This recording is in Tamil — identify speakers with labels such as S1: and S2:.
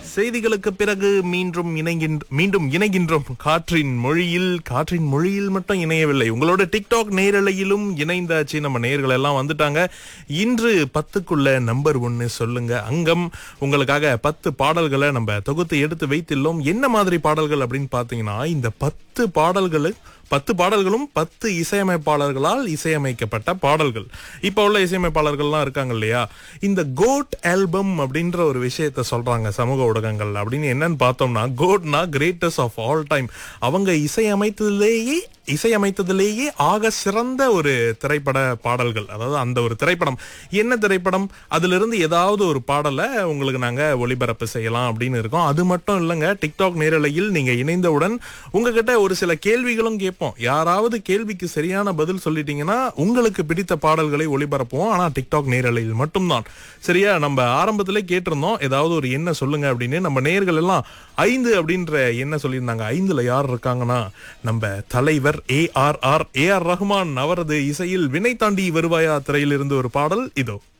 S1: செய்திகளுக்கு பிறகு மீண்டும் இணைகின்ற மீண்டும் இணைகின்றோம் காற்றின் மொழியில் காற்றின் மொழியில் மட்டும் இணையவில்லை உங்களோட டிக்டாக் நேரலையிலும் இணைந்தாச்சு நம்ம நேர்கள் எல்லாம் வந்துட்டாங்க இன்று பத்துக்குள்ள நம்பர் ஒன்னு சொல்லுங்க அங்கம் உங்களுக்காக பத்து பாடல்களை நம்ம தொகுத்து எடுத்து வைத்துள்ளோம் என்ன மாதிரி பாடல்கள் அப்படின்னு பாத்தீங்கன்னா இந்த பத்து பாடல்கள் பத்து பாடல்களும் பத்து இசையமைப்பாளர்களால் இசையமைக்கப்பட்ட பாடல்கள் இப்போ உள்ள இசையமைப்பாளர்கள்லாம் இருக்காங்க இல்லையா இந்த கோட் ஆல்பம் அப்படின்ற ஒரு விஷயத்த சொல்றாங்க சமூக ஊடகங்கள் அப்படின்னு என்னன்னு பார்த்தோம்னா கோட்னா கிரேட்டஸ்ட் ஆஃப் ஆல் டைம் அவங்க இசையமைத்ததிலேயே இசையமைத்ததிலேயே ஆக சிறந்த ஒரு திரைப்பட பாடல்கள் அதாவது அந்த ஒரு திரைப்படம் என்ன திரைப்படம் அதிலிருந்து ஏதாவது ஒரு பாடலை உங்களுக்கு நாங்க ஒளிபரப்பு செய்யலாம் அப்படின்னு இருக்கோம் அது மட்டும் இல்லைங்க டிக்டாக் நேரலையில் நீங்க இணைந்தவுடன் உங்ககிட்ட ஒரு சில கேள்விகளும் கேட்போம் யாராவது கேள்விக்கு சரியான பதில் சொல்லிட்டீங்கன்னா உங்களுக்கு பிடித்த பாடல்களை ஒளிபரப்புவோம் ஆனா டிக்டாக் நேரலையில் மட்டும்தான் சரியா நம்ம ஆரம்பத்திலே கேட்டிருந்தோம் ஏதாவது ஒரு என்ன சொல்லுங்க அப்படின்னு நம்ம நேர்கள் எல்லாம் ஐந்து அப்படின்ற என்ன சொல்லியிருந்தாங்க ஐந்துல யார் இருக்காங்கன்னா நம்ம தலைவர் A R R A R Rahman அவரது இசையில் வினை தாண்டி வருவாயா திரையிலிருந்து ஒரு பாடல் இதோ